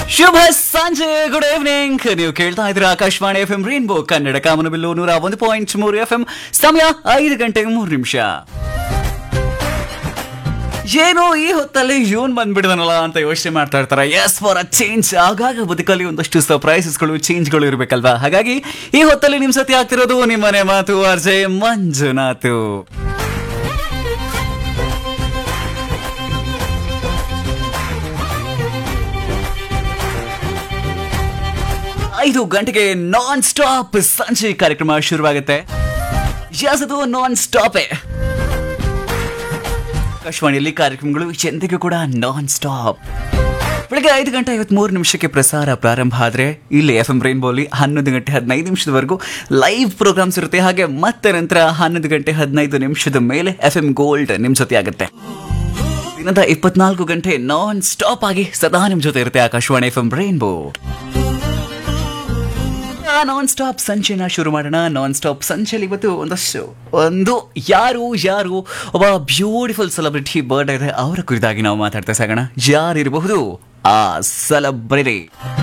ಶುಭ ಸಂಜೆ good evening ನೀವು ಕೇಳ್ತಾ ಇದ್ದೀರಾ Akashvani F M Rainbow Kannada ಕಾಮನಬಿಲ್ಲು ನೂರ ಒಂದು ಪಾಯಿಂಟ್ ಮೂರು ಎಫ್ ಎಂ ಸಮಯ ಐದು ಗಂಟೆಗೆ ಮೂರು ನಿಮಿಷ ಏನೋ ಈ ಹೊತ್ತಲ್ಲಿ ಜೂನ್ ಬಂದ್ಬಿಡ್ದನಲ್ಲ ಅಂತ ಯೋಚನೆ ಮಾಡ್ತಾ ಇರ್ತಾರೆ ಎಸ್ ಫಾರ್ ಅ ಚೇಂಜ್ ಆಗಾಗ ಬದುಕಲ್ಲಿ ಒಂದಷ್ಟು ಸರ್ಪ್ರೈಸಸ್ಗಳು ಚೇಂಜ್ಗಳು ಇರಬೇಕಲ್ವಾ ಹಾಗಾಗಿ ಈ ಹೊತ್ತಲ್ಲಿ ನಿಮ್ ಸತಿ ಆಗ್ತಿರೋದು ನಿಮ್ಮನೆ ಮಾತು ಅರ್ಜೆ ಮಂಜುನಾಥು ಐದು ಗಂಟೆಗೆ ನಾನ್ ಸ್ಟಾಪ್ ಸಂಜೆ ಕಾರ್ಯಕ್ರಮ ಶುರುವಾಗುತ್ತೆ Yes, ಅದು ನಾನ್ ಸ್ಟಾಪೇ ಆಕಾಶವಾಣಿಯಲ್ಲಿ ಕಾರ್ಯಕ್ರಮಗಳು ಎಂದಿಗೂ ಕೂಡ ನಾನ್ ಸ್ಟಾಪ್ ಬೆಳಗ್ಗೆ ಐದು ಗಂಟೆ ಐವತ್ಮೂರು ನಿಮಿಷಕ್ಕೆ ಪ್ರಸಾರ ಪ್ರಾರಂಭ ಆದರೆ ಇಲ್ಲಿ ಎಫ್ ಎಂ ರೈನ್ಬೋಲಿ ಹನ್ನೊಂದು ಗಂಟೆ ಹದಿನೈದು ನಿಮಿಷದವರೆಗೂ ಲೈವ್ ಪ್ರೋಗ್ರಾಮ್ಸ್ ಇರುತ್ತೆ ಹಾಗೆ ಮತ್ತೆ ನಂತರ ಹನ್ನೊಂದು ಗಂಟೆ ಹದಿನೈದು ನಿಮಿಷದ ಮೇಲೆ ಎಫ್ ಎಂ ಗೋಲ್ಡ್ ನಿಮ್ಮ ಜೊತೆ ಆಗುತ್ತೆ ದಿನದ ಇಪ್ಪತ್ನಾಲ್ಕು ಗಂಟೆ ನಾನ್ ಸ್ಟಾಪ್ ಆಗಿ ಸದಾ ನಿಮ್ಮ ಜೊತೆ ಇರುತ್ತೆ Akashvani F M Rainbow non stop ಸಂಚೆನ ಶುರು ಮಾಡೋಣ ನಾನ್ ಸ್ಟಾಪ್ ಸಂಚೆಲಿ ಇವತ್ತು ಒಂದಷ್ಟು ಒಂದು ಯಾರು ಯಾರು ಒಬ್ಬ ಬ್ಯೂಟಿಫುಲ್ ಸೆಲೆಬ್ರಿಟಿ ಬರ್ಡೇ ಇದೆ ಅವರ ಕುರಿತಾಗಿ ನಾವು ಮಾತಾಡ್ತಾ ಸಾಗೋಣ ಯಾರಿರಬಹುದು ಆ ಸೆಲೆಬ್ರಿಟಿ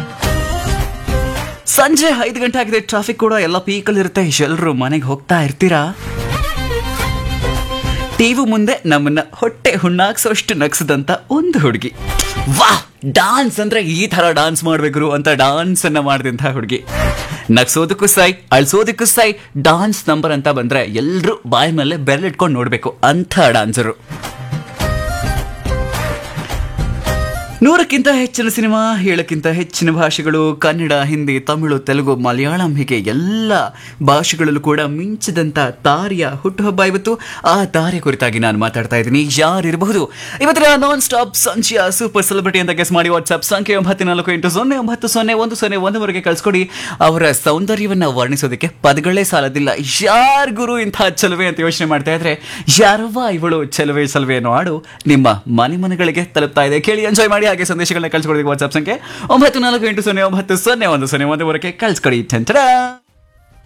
ಸಂಜೆ ಐದು ಗಂಟೆ ಆಗಿದೆ ಟ್ರಾಫಿಕ್ ಕೂಡ ಎಲ್ಲ ಪೀಕಲ್ಲಿ ಇರುತ್ತೆ ಎಲ್ಲರೂ ಮನೆಗೆ ಹೋಗ್ತಾ ಇರ್ತೀರಾ ಟಿವಿ ಮುಂದೆ ನಮ್ಮನ್ನ ಹೊಟ್ಟೆ ಹುಣ್ಣಾಕ್ಸೋಷ್ಟು ನಗ್ಸದಂತ ಒಂದು ಹುಡುಗಿ ವಾ ಡಾನ್ಸ್ ಅಂದ್ರೆ ಈ ತರ ಡಾನ್ಸ್ ಮಾಡ್ಬೇಕ್ರು ಅಂತ ಡಾನ್ಸ್ ಅನ್ನ ಮಾಡಿದಂತ ಹುಡುಗಿ ನಗ್ಸೋದಕ್ಕೂ ಸೈ ಅಳ್ಸೋದಕ್ಕೂ ಸೈ ಡಾನ್ಸ್ ನಂಬರ್ ಅಂತ ಬಂದ್ರೆ ಎಲ್ರು ಬಾಯಿ ಮೇಲೆ ಬೆರಳಿಟ್ಕೊಂಡು ನೋಡ್ಬೇಕು ಅಂಥ ಡಾನ್ಸರು ನೂರಕ್ಕಿಂತ ಹೆಚ್ಚಿನ ಸಿನಿಮಾ ಏಳಕ್ಕಿಂತ ಹೆಚ್ಚಿನ ಭಾಷೆಗಳು ಕನ್ನಡ ಹಿಂದಿ ತಮಿಳು ತೆಲುಗು ಮಲಯಾಳಂ ಹೀಗೆ ಎಲ್ಲ ಭಾಷೆಗಳಲ್ಲೂ ಕೂಡ ಮಿಂಚಿದಂತ ತಾರೆಯ ಹುಟ್ಟುಹಬ್ಬ ಇವತ್ತು ಆ ತಾರೆ ಕುರಿತಾಗಿ ನಾನು ಮಾತಾಡ್ತಾ ಇದ್ದೀನಿ ಯಾರಿರಬಹುದು ಇವತ್ತಿನ ನಾನ್ ಸ್ಟಾಪ್ ಸಂಚಿಯ ಸೂಪರ್ ಸೆಲೆಬ್ರಿಟಿ ಅಂತ ಗೆಸ್ ಮಾಡಿ ವಾಟ್ಸ್ಆಪ್ ಸಂಖ್ಯೆ ಒಂಬತ್ತು ನಾಲ್ಕು ಎಂಟು ಸೊನ್ನೆ ಒಂಬತ್ತು ಸೊನ್ನೆ ಒಂದು ಸೊನ್ನೆ ಒಂದುವರೆಗೆ ಕಳಿಸ್ಕೊಡಿ ಅವರ ಸೌಂದರ್ಯವನ್ನ ವರ್ಣಿಸೋದಕ್ಕೆ ಪದಗಳೇ ಸಾಲದಿಲ್ಲ ಯಾರ್ ಗುರು ಇಂಥ ಚಲುವೆ ಅಂತ ಯೋಚನೆ ಮಾಡ್ತಾ ಇದ್ರೆ ಯಾರವ್ವ ಇವಳು ಚಲುವೆ ಚಲುವೆ ಅನ್ನೋ ಹಾಡು ನಿಮ್ಮ ಮನೆ ಮನೆಗಳಿಗೆ ತಲುಪ್ತಾ ಇದೆ ಕೇಳಿ ಎಂಜಾಯ್ ಮಾಡಿ ಹಾಗೆ ಸಂದೇಶಗಳನ್ನ ಕಳ್ಸಿಕೊಡೋದಕ್ಕೆ ವಾಟ್ಸ್ಆಪ್ ಸಂಖ್ಯೆ ಒಂಬತ್ತು ನಾಲ್ಕು ಎಂಟು ಸೊನ್ನೆ ಒಂಬತ್ತು ಸೊನ್ನೆ ಒಂದು ಸೊನ್ನೆ ಒಂದುವರೆಗೆ ಕಳ್ಸ್ಕೊಡಿ ಚಂಚಡ